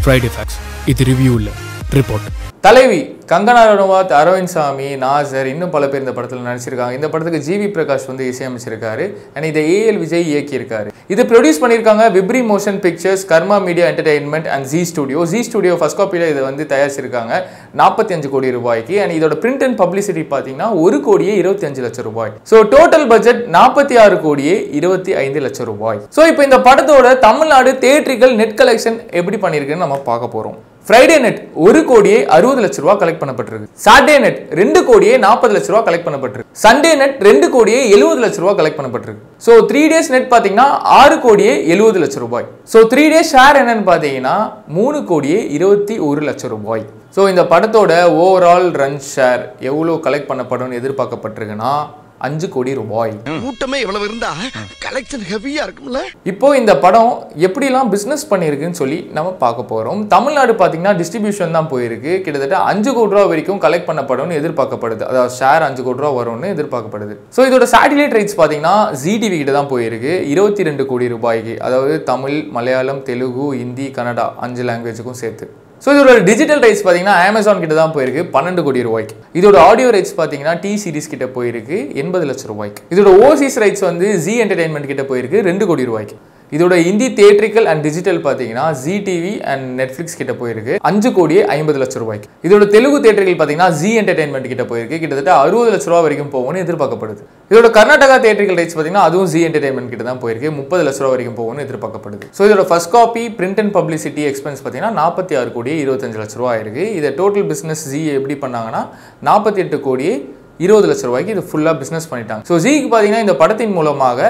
Friday facts இது review இல்லை report Thalaivi Kangana ரணவாத் Aravind சாமி நாசர் இன்னும் பல பேர் இந்த படத்தில் நடிச்சிருக்காங்க இந்த படத்துக்கு ஜிவி பிரகாஷ் வந்து இசையமைச்சிருக்காரு அண்ட் இதை ஏஎல் விஜய் இயக்கியிருக்காரு இது ப்ரொடியூஸ் பண்ணியிருக்காங்க Vibri motion pictures Karma media entertainment and Zee studio Zee studio first காப்பியில் இதை வந்து தயாரிச்சிருக்காங்க நாற்பத்தி அஞ்சு கோடி ரூபாய்க்கு அண்ட் இதோட பிரிண்ட் அண்ட் பப்ளிசிட்டி பார்த்தீங்கன்னா ஒரு கோடியே இருபத்தி அஞ்சு லட்சம் ரூபாய் ஸோ டோட்டல் பட்ஜெட் நாற்பத்தி ஆறு கோடியே இருபத்தி ஐந்து லட்சம் ரூபாய் ஸோ இப்போ இந்த படத்தோட தமிழ்நாடு தேட்ரிக்கல் நெட் கலெக்ஷன் எப்படி பண்ணியிருக்குன்னு நம்ம பார்க்க போகிறோம் ஃப்ரைடே நெட் ஒரு கோடியே அறுபது லட்ச ரூபா கலெக்ட் பண்ணப்பட்டிருக்கு சாட்டர்டே நெட் ரெண்டு கோடியே நாற்பது லட்ச ரூபா கலெக்ட் பண்ணப்பட்டிருக்கு சண்டே நெட் ரெண்டு கோடியே எழுபது லட்ச ரூபா கலெக்ட் பண்ணப்பட்டிருக்கு ஸோ த்ரீ டேஸ் நெட் பார்த்தீங்கன்னா ஆறு கோடியே எழுபது லட்ச ரூபாய் ஸோ த்ரீ டேஸ் ஷேர் என்னன்னு பார்த்தீங்கன்னா மூணு கோடியே இருபத்தி ஒரு லட்சம் ரூபாய் ஸோ இந்த படத்தோட ஓவரால் ரன் ஷேர் எவ்வளோ கலெக்ட் பண்ணப்படும்னு எதிர்பார்க்கப்பட்டிருக்குன்னா அஞ்சு கோடி ரூபாய் கூட்டமே இவ்வளவு இருந்தா கலெக்ஷன் ஹெவியா இருக்கும்ல இப்போ இந்த படம் எப்படிலாம் பிஸ்னஸ் பண்ணியிருக்குன்னு சொல்லி நம்ம பார்க்க போகிறோம் தமிழ்நாடு பார்த்தீங்கன்னா டிஸ்ட்ரிபியூஷன் தான் போயிருக்கு கிட்டத்தட்ட அஞ்சு கோடி ரூபா வரைக்கும் கலெக்ட் பண்ணப்படும்னு எதிர்பார்க்கப்படுது அதாவது ஷேர் அஞ்சு கோடி ரூபா வரும்னு எதிர்பார்க்கப்படுது ஸோ இதோட சேட்டிலைட் ரைட்ஸ் பார்த்தீங்கன்னா ஜிடிவி கிட்ட தான் போயிருக்கு இருபத்தி ரெண்டு கோடி ரூபாய்க்கு அதாவது தமிழ் மலையாளம் தெலுங்கு ஹிந்தி கன்னடா அஞ்சு லாங்குவேஜுக்கும் சேர்த்து ஸோ இதோட டிஜிட்டல் ரைட்ஸ் பார்த்தீங்கன்னா அமேசான் கிட்ட தான் போயிருக்கு பன்னெண்டு கோடி ரூபாய்க்கு இதோட ஆடியோ ரைட்ஸ் பார்த்தீங்கன்னா டி சீரிஸ் கிட்ட போயிருக்கு எண்பது லட்சம் ரூபாய்க்கு இதோட ஓசிஸ் ரைட்ஸ் வந்து ஜி என்டர்டைன்மெண்ட் கிட்ட போயிருக்கு ரெண்டு கோடி ரூபாய்க்கு இதோட இந்தி தியேட்ரிக்கல் அண்ட் டிஜிட்டல் பார்த்தீங்கன்னா ஜி டிவி அண்ட் நெட்ஃப்ளிக்ஸ் கிட்ட போயிருக்கு அஞ்சு கோடியே ஐம்பது லட்சம் ரூபாய்க்கு இதோட தெலுங்கு தியேட்டர்கள் பார்த்தீங்கன்னா ஜி என்டர்டைன்மெண்ட் கிட்ட போயிருக்கு கிட்டத்தட்ட அறுபது லட்ச ரூபா வரைக்கும் போகும்னு எதிர்பார்க்கப்படுது இதோட கர்நாடகா தியேட்ரிக்கல் ரைட்ஸ் பார்த்தீங்கன்னா அதுவும் ஜி என்டர்டைன்மெண்ட் கிட்ட தான் போயிருக்கு முப்பது லட்ச ரூபா வரைக்கும் போகும்னு எதிர்பார்க்கப்படுது ஸோ இதோட first copy print and publicity expense பார்த்தீங்கன்னா நாற்பத்தி ஆறு கோடியே இருபத்தஞ்சு லட்ச ரூபா இருக்கு இதை டோட்டல் பிஸ்னஸ் ஜி எப்படி பண்ணாங்கன்னா நாற்பத்தி எட்டு கோடியே இருபது லட்ச ரூபாய்க்கு இது ஃபுல்லாக பிஸ்னஸ் பண்ணிட்டாங்க ஸோ ஜிக்கு பார்த்தீங்கன்னா இந்த படத்தின் மூலமாக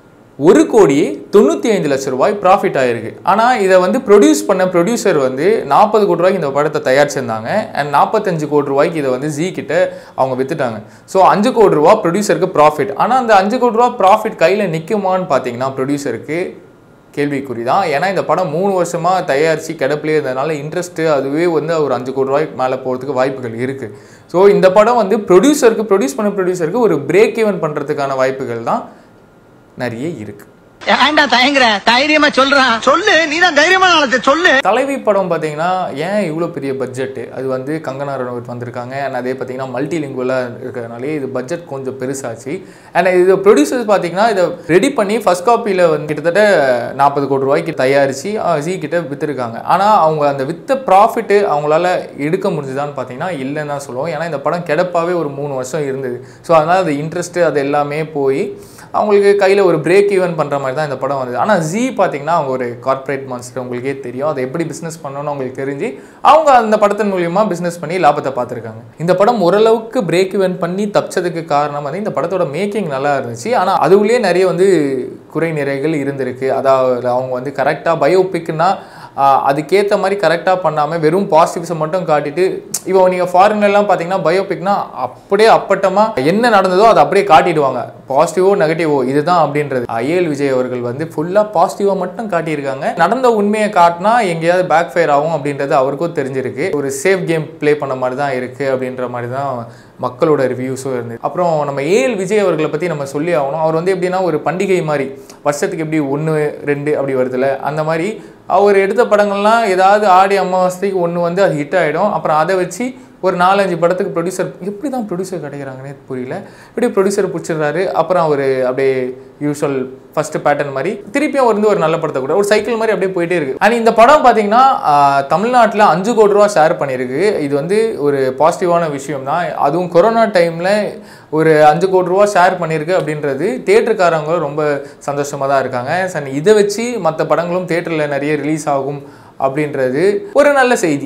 ஒரு கோடியே தொண்ணூற்றி ஐந்து லட்ச ரூபாய் ப்ராஃபிட் ஆயிருக்கு ஆனால் இதை வந்து ப்ரொடியூஸ் பண்ண ப்ரொடியூசர் வந்து நாற்பது கோடி ரூபாய்க்கு இந்த படத்தை தயாரிச்சிருந்தாங்க அண்ட் நாற்பத்தஞ்சு கோடி ரூபாய்க்கு இதை வந்து ஜி கிட்ட அவங்க வித்துட்டாங்க ஸோ அஞ்சு கோடி ரூபா ப்ரொடியூசருக்கு ப்ராஃபிட் ஆனால் அந்த அஞ்சு கோடி ரூபா ப்ராஃபிட் கையில் நிற்குமான்னு பார்த்தீங்கன்னா ப்ரொடியூசருக்கு கேள்விக்குறி தான் ஏன்னா இந்த படம் மூணு வருஷமாக தயாரித்து கிடப்பிலே இருந்ததுனால இன்ட்ரெஸ்ட்டு அதுவே வந்து ஒரு அஞ்சு கோடி ரூபாய்க்கு மேலே போகிறதுக்கு வாய்ப்புகள் இருக்குது ஸோ இந்த படம் வந்து ப்ரொடியூசருக்கு ப்ரொடியூஸ் பண்ண ப்ரொடியூசருக்கு ஒரு பிரேக் ஈவன் பண்ணுறதுக்கான வாய்ப்புகள் தான் நிறைய இருக்குது ஏன்டா தயங்குற தைரியமா சொல்றான் சொல்லு நீ தான் தைரியமான ஆளத்தை சொல்லு தலைவி படம் பார்த்தீங்கன்னா ஏன் இவ்வளோ பெரிய பட்ஜெட்டு அது வந்து கங்கனா ரனவத் வந்திருக்காங்க அண்ட் அதே பார்த்தீங்கன்னா மல்டி லிங்குவலாக இருக்கிறதுனாலே இது பட்ஜெட் கொஞ்சம் பெருசாச்சு அண்ட் இது ப்ரொடியூசர்ஸ் பார்த்தீங்கன்னா இதை ரெடி பண்ணி ஃபர்ஸ்ட் காப்பியில் வந்து கிட்டத்தட்ட நாற்பது கோடி ரூபாய்க்கு தயாரித்து ஜி கிட்ட விற்றுருக்காங்க ஆனால் அவங்க அந்த வித்த ப்ராஃபிட்டு அவங்களால எடுக்க முடிஞ்சுதான்னு பார்த்தீங்கன்னா இல்லைன்னு தான் சொல்லுவோம் ஏன்னா இந்த படம் கிடப்பாவே ஒரு மூணு வருஷம் இருந்தது ஸோ அதனால் அது இன்ட்ரெஸ்ட்டு அது எல்லாமே போய் அவங்களுக்கு கையில் ஒரு பிரேக் ஈவன் பண்ணுற மாதிரி தான் இந்த படம் வந்தது ஆனால் ஜி பார்த்தீங்கன்னா அவங்க ஒரு கார்ப்பரேட் மான்ஸ்டர் உங்களுக்கே தெரியும் அதை எப்படி பிஸ்னஸ் பண்ணணும்னு அவங்களுக்கு தெரிஞ்சு அவங்க அந்த படத்தின் மூலியமாக பிஸ்னஸ் பண்ணி லாபத்தை பார்த்துருக்காங்க இந்த படம் ஓரளவுக்கு பிரேக் ஈவன் பண்ணி தப்பிச்சதுக்கு காரணம் வந்து இந்த படத்தோட மேக்கிங் நல்லா இருந்துச்சு ஆனால் அதுவுலேயே நிறைய வந்து குறை நிறைகள் இருந்திருக்கு அதாவது அவங்க வந்து கரெக்டாக பயோபிக்னா அதுக்கேற்ற மாதிரி கரெக்டாக பண்ணாமல் வெறும் பாசிட்டிவ்ஸை மட்டும் காட்டிட்டு இப்போ நீங்கள் ஃபாரின்லாம் பார்த்தீங்கன்னா பயோபிக்னா அப்படியே அப்பட்டமாக என்ன நடந்ததோ அதை அப்படியே காட்டிடுவாங்க பாசிட்டிவோ நெகட்டிவோ இதுதான் அப்படின்றது ஐஏஎல் விஜய் அவர்கள் வந்து ஃபுல்லாக பாசிட்டிவாக மட்டும் காட்டியிருக்காங்க நடந்த உண்மையை காட்டினா எங்கேயாவது பேக் ஃபயர் ஆகும் அப்படின்றது அவருக்கும் தெரிஞ்சிருக்கு ஒரு சேஃப் கேம் ப்ளே பண்ண மாதிரி தான் இருக்குது அப்படின்ற மாதிரி தான் மக்களோட ரிவ்யூஸும் இருந்தது அப்புறம் நம்ம ஏஎல் விஜய் அவர்களை பற்றி நம்ம சொல்லி ஆகணும் அவர் வந்து எப்படின்னா ஒரு பண்டிகை மாதிரி வருஷத்துக்கு எப்படி ஒன்று ரெண்டு அப்படி வருதுல்ல அந்த மாதிரி அவர் எடுத்த படங்கள்லாம் ஏதாவது ஆடி அமாவாசைக்கு ஒன்று வந்து அது ஹிட் ஆகிடும் அப்புறம் அதை வச்சு ஒரு நாலஞ்சு படத்துக்கு ப்ரொடியூசர் எப்படி தான் ப்ரொடியூசர் கிடைக்கிறாங்கன்னே புரியல இப்படி ப்ரொடியூசர் பிடிச்சிடுறாரு அப்புறம் அவர் அப்படியே யூஸ்வல் ஃபர்ஸ்ட் பேட்டர்ன் மாதிரி திருப்பியும் அவர் வந்து ஒரு நல்ல படத்தை கூட ஒரு சைக்கிள் மாதிரி அப்படியே போயிட்டே இருக்கு அண்ட் இந்த படம் பார்த்தீங்கன்னா தமிழ்நாட்டில் அஞ்சு கோடி ரூபா ஷேர் பண்ணியிருக்கு இது வந்து ஒரு பாசிட்டிவான விஷயம் தான் அதுவும் கொரோனா டைமில் ஒரு அஞ்சு கோடி ரூபா ஷேர் பண்ணியிருக்கு அப்படின்றது தேட்டருக்காரங்களும் ரொம்ப சந்தோஷமாக தான் இருக்காங்க சன் இதை வச்சு மற்ற படங்களும் தேட்டரில் நிறைய ரிலீஸ் ஆகும் அப்படின்றது ஒரு நல்ல செய்தி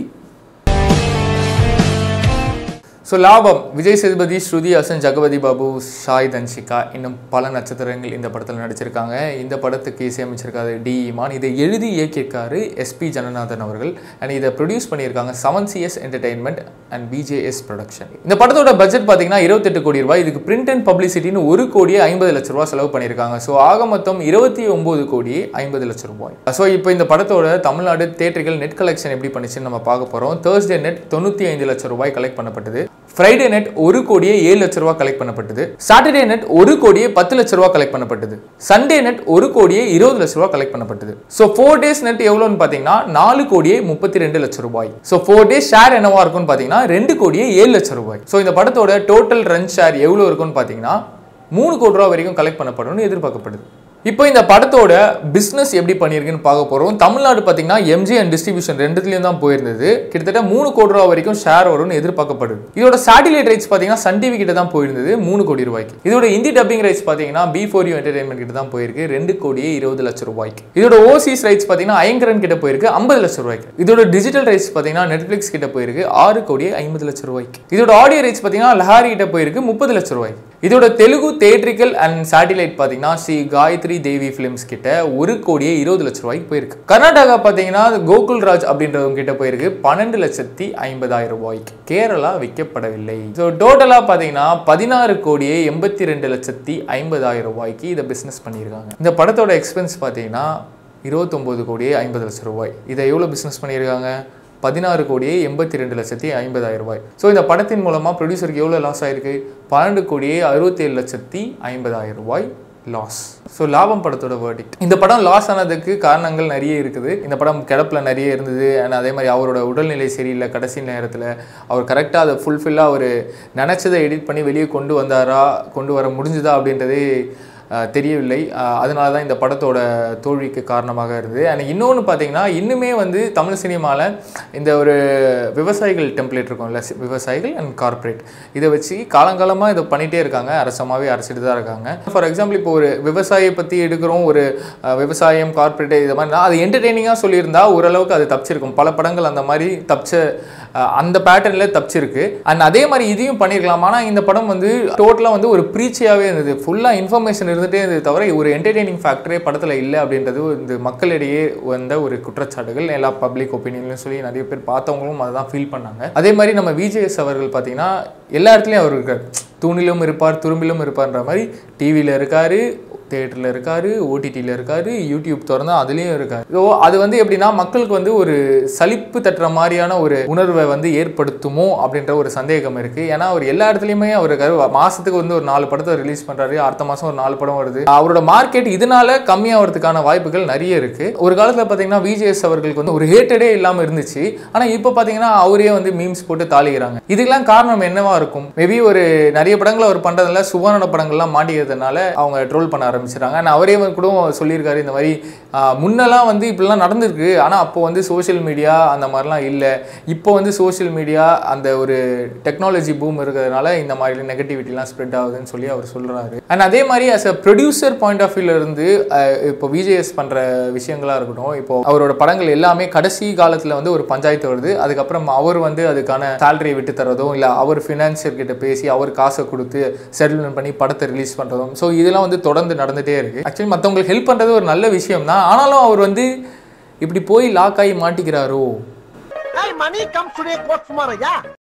ஸோ லாபம் விஜய் சேதுபதி ஸ்ருதி ஹசன் ஜெகபதி பாபு ஷாய் தன்ஷிகா இன்னும் பல நட்சத்திரங்கள் இந்த படத்தில் நடிச்சிருக்காங்க இந்த படத்துக்கு இசையமைச்சிருக்காரு டி இமான் இதை எழுதி இயக்கியிருக்காரு எஸ்பி ஜனநாதன் அவர்கள் அண்ட் இதை ப்ரொடியூஸ் பண்ணியிருக்காங்க seven CS entertainment and BJS production இந்த படத்தோட பட்ஜெட் பார்த்தீங்கன்னா இருபத்தெட்டு கோடி ரூபாய் இதுக்கு பிரிண்ட் அண்ட் பப்ளிசிட்டின்னு ஒரு கோடியே ஐம்பது லட்ச ரூபாய் செலவு பண்ணியிருக்காங்க ஸோ ஆக மொத்தம் இருபத்தி ஒம்பது கோடியே ஐம்பது லட்ச ரூபாய் ஸோ இப்போ இந்த படத்தோட தமிழ்நாடு தேட்டர்கள் நெட் கலெக்ஷன் எப்படி பண்ணுச்சுன்னு நம்ம பார்க்க போகிறோம் தேர்ஸ்டே நெட் தொண்ணூற்றி ஐந்து லட்சம் ரூபாய் கலெக்ட் பண்ணப்பட்டது ஃப்ரைடே நெட் ஒரு கோடியே ஏழு லட்ச ரூபா கலெக்ட் பண்ணப்பட்டது சாட்டர்டே நெட் ஒரு கோடியே பத்து லட்ச ரூபா கலெக்ட் பண்ணப்பட்டது சண்டே நெட் ஒரு கோடியே இருபது லட்ச ரூபா கலெக்ட் பண்ணப்பட்டது ஸோ ஃபோர் டேஸ் நெட் எவ்வளோன்னு பார்த்தீங்கன்னா நாலு கோடியே முப்பத்தி ரெண்டு லட்ச ரூபாய் ஸோ ஃபோர் டேஸ் ஷேர் என்னவா இருக்கும்னு பார்த்தீங்கன்னா ரெண்டு கோடியே ஏழு லட்ச ரூபாய் ஸோ இந்த படத்தோட டோட்டல் ரன் ஷேர் எவ்வளோ இருக்கும்னு பார்த்தீங்கன்னா மூணு கோடி ரூபா வரைக்கும் கலெக்ட் பண்ணப்படும்னு எதிர்பார்க்கப்படுது இப்போ இந்த படத்தோட பிஸ்னஸ் எப்படி பண்ணியிருக்குன்னு பார்க்க போகிறோம் தமிழ்நாடு பார்த்தீங்கன்னா எம்ஜி அண்ட் டிஸ்ட்ரிபியூஷன் ரெண்டுத்துலேயும் தான் போயிருந்தது கிட்டத்தட்ட மூணு கோடி ரூபா வரைக்கும் ஷேர் வரும்னு எதிர்பார்க்கப்படுது இதோட சேட்டிலைட் ரைட்ஸ் பார்த்தீங்கன்னா சன் டிவி கிட்ட தான் போயிருந்தது மூணு கோடி ரூபாய்க்கு இதோட ஹிந்தி டப்பிங் ரைட்ஸ் பார்த்தீங்கன்னா பி ஃபோர் யூ என்டர்டைன்மெண்ட் கிட்ட தான் போயிருக்கு ரெண்டு கோடியே இருபது லட்சம் ரூபாய்க்கு இதோட ஓசிஸ் ரைட்ஸ் பார்த்தீங்கன்னா ஐங்கரன் கிட்ட போயிருக்கு ஐம்பது லட்சம் ரூபாய்க்கு இதோட டிஜிட்டல் ரைட்ஸ் பார்த்தீங்கன்னா நெட்ஃபிளிக்ஸ் கிட்ட போயிருக்கு ஆறு கோடியே ஐம்பது லட்சம் ரூபாய்க்கு இதோட ஆடியோ ரைட்ஸ் பார்த்தீங்கன்னா லஹாரி கிட்ட போயிருக்கு முப்பது லட்சம் ரூபாய்க்கு இதோட தெலுங்கு தேட்ரிக்கல் அண்ட் சேட்டிலைட் பார்த்தீங்கன்னா ஸ்ரீ காயத்ரி தேவி ஃபிலிம்ஸ் கிட்ட ஒரு கோடியே இருபது லட்ச ரூபாய்க்கு போயிருக்கு கர்நாடகா பார்த்தீங்கன்னா கோகுல் ராஜ் அப்படின்றவங்க கிட்ட போயிருக்கு பன்னெண்டு லட்சத்தி ஐம்பதாயிரம் ரூபாய்க்கு கேரளா விற்கப்படவில்லை ஸோ டோட்டலாக பார்த்தீங்கன்னா பதினாறு கோடியே எண்பத்தி ரெண்டு லட்சத்தி ஐம்பதாயிரம் ரூபாய்க்கு இதை பிஸ்னஸ் பண்ணியிருக்காங்க இந்த படத்தோட எக்ஸ்பென்ஸ் பார்த்தீங்கன்னா இருபத்தொம்போது கோடியே ஐம்பது லட்சம் ரூபாய் இதை எவ்வளோ பிஸ்னஸ் பண்ணியிருக்காங்க பதினாறு கோடியே எண்பத்தி ரெண்டு லட்சத்தி ஐம்பதாயிரம் ரூபாய் ஸோ இந்த படத்தின் மூலமாக ப்ரொடியூசருக்கு எவ்வளோ லாஸ் ஆயிருக்கு பன்னெண்டு கோடியே அறுபத்தேழு லட்சத்தி ஐம்பதாயிரம் ரூபாய் லாஸ் ஸோ லாபம் படத்தோட வேர்டிக் இந்த படம் லாஸ் ஆனதுக்கு காரணங்கள் நிறைய இருக்குது இந்த படம் கிடப்பில் நிறைய இருந்தது அண்ட் அதே மாதிரி அவரோட உடல்நிலை சரியில்லை கடைசி நேரத்தில் அவர் கரெக்டாக அதை ஃபுல்ஃபில்லாக அவர் நினச்சதை எடிட் பண்ணி வெளியே கொண்டு வந்தாரா கொண்டு வர முடிஞ்சுதா அப்படின்றதே அஹ், தெரியவில்லை அஹ், அதனால தான் இந்த படத்தோட தோல்விக்கு காரணமாக இருந்தது அண்ட் இன்னொன்று பார்த்தீங்கன்னா இன்னுமே வந்து தமிழ் சினிமாவில் இந்த ஒரு விவசாயிகள் டெம்ப்ளேட் இருக்கும்ல சி- விவசாயிகள் அண்ட் கார்ப்பரேட் இதை வச்சு காலங்காலமாக இதை பண்ணிகிட்டே இருக்காங்க அரசமாகவே அரசிட்டு தான் இருக்காங்க ஃபார் எக்ஸாம்பிள் இப்போ ஒரு விவசாயியை பற்றி எடுக்கிறோம் ஒரு அஹ், விவசாயம் கார்ப்பரேட் இது மாதிரி அது என்டர்டெய்னிங்காக சொல்லியிருந்தா ஓரளவுக்கு அது தப்பிச்சிருக்கும் பல படங்கள் அந்த மாதிரி தப்பிச்ச அஹ், அந்த பேட்டர்னில் தப்பிச்சிருக்கு அண்ட் அதே மாதிரி இதையும் பண்ணியிருக்கலாம் ஆனால் இந்த படம் வந்து டோட்டலாக வந்து ஒரு ப்ரீச்சியாகவே இருந்தது ஃபுல்லாக இன்ஃபர்மேஷன் இருந்துகிட்டே இருந்தது தவிர ஒரு என்டர்டெய்னிங் ஃபேக்டரே படத்தில் இல்லை அப்படின்றது இந்த மக்களிடையே வந்த ஒரு குற்றச்சாட்டுகள் எல்லா பப்ளிக் ஒப்பீனியன்லையும் சொல்லி நிறைய பேர் பார்த்தவங்களும் அதை தான் ஃபீல் பண்ணாங்க அதே மாதிரி நம்ம விஜேஎஸ் அவர்கள் பார்த்தீங்கன்னா எல்லா இடத்துலையும் அவர் இருக்கார் தூணிலும் இருப்பார் துரும்பிலும் இருப்பார்ன்ற மாதிரி டிவியில் இருக்கார் தேட்டரில் இருக்காரு ஓடிடியில் இருக்காரு யூடியூப் திறந்தா அதுலேயும் இருக்காரு ஸோ அது வந்து எப்படின்னா மக்களுக்கு வந்து ஒரு சலிப்பு தட்டுற மாதிரியான ஒரு உணர்வை வந்து ஏற்படுத்துமோ அப்படின்ற ஒரு சந்தேகம் இருக்கு ஏன்னா அவர் எல்லா இடத்துலையுமே அவர் இருக்காரு மாசத்துக்கு வந்து ஒரு நாலு படத்தை ரிலீஸ் பண்றாரு அடுத்த மாசம் ஒரு நாலு படம் வருது அவரோட மார்க்கெட் இதனால கம்மியாகிறதுக்கான வாய்ப்புகள் நிறைய இருக்கு ஒரு காலத்தில் பார்த்தீங்கன்னா விஜேஎஸ் அவர்களுக்கு வந்து ஒரு ஹேட்டடே இல்லாமல் இருந்துச்சு ஆனால் இப்போ பார்த்தீங்கன்னா அவரே வந்து மீம்ஸ் போட்டு தாளிக்கிறாங்க இதுக்கெல்லாம் காரணம் என்னவா இருக்கும் மேபி ஒரு நிறைய படங்கள் அவர் பண்றதுல சுபானோட படங்கள்லாம் மாட்டிக்கிறதுனால அவங்க ட்ரோல் பண்ண ஆரம்பிச்சிட்டாங்க ஆனால் அவரே வந்து கூட சொல்லியிருக்காரு இந்த மாதிரி ஆஹ், முன்னெல்லாம் வந்து இப்படிலாம் நடந்திருக்கு ஆனால் அப்போ வந்து சோஷியல் மீடியா அந்த மாதிரிலாம் இல்லை இப்போ வந்து சோஷியல் மீடியா அந்த ஒரு டெக்னாலஜி பூம் இருக்கிறதுனால இந்த மாதிரி நெகட்டிவிட்டிலாம் ஸ்ப்ரெட் ஆகுதுன்னு சொல்லி அவர் சொல்றாரு அண்ட் அதே மாதிரி as a producer point of வியூல இருந்து அஹ், இப்போ விஜேஎஸ் பண்ற விஷயங்களா இருக்கட்டும் இப்போ அவரோட படங்கள் எல்லாமே கடைசி காலத்துல வந்து ஒரு பஞ்சாயத்து வருது அதுக்கப்புறம் அவர் வந்து அதுக்கான சேலரி விட்டு தரதும் இல்லை அவர் ஃபினான்சியர் கிட்ட பேசி அவர் காசை கொடுத்து செட்டில்மெண்ட் பண்ணி படத்தை ரிலீஸ் பண்றதும் ஸோ இதெல்லாம் வந்து தொடர்ந்து நடந்துட்டே இருக்கு ஆக்சுவலி மற்றவங்களுக்கு ஹெல்ப் பண்றது ஒரு நல்ல விஷயம் தான் ஆனாலும் அவர் வந்து இப்படி போய் லாக் ஆகி மாட்டிக்கிறாரோ மணி கம் டுடே கோட் சுமார் ஐயா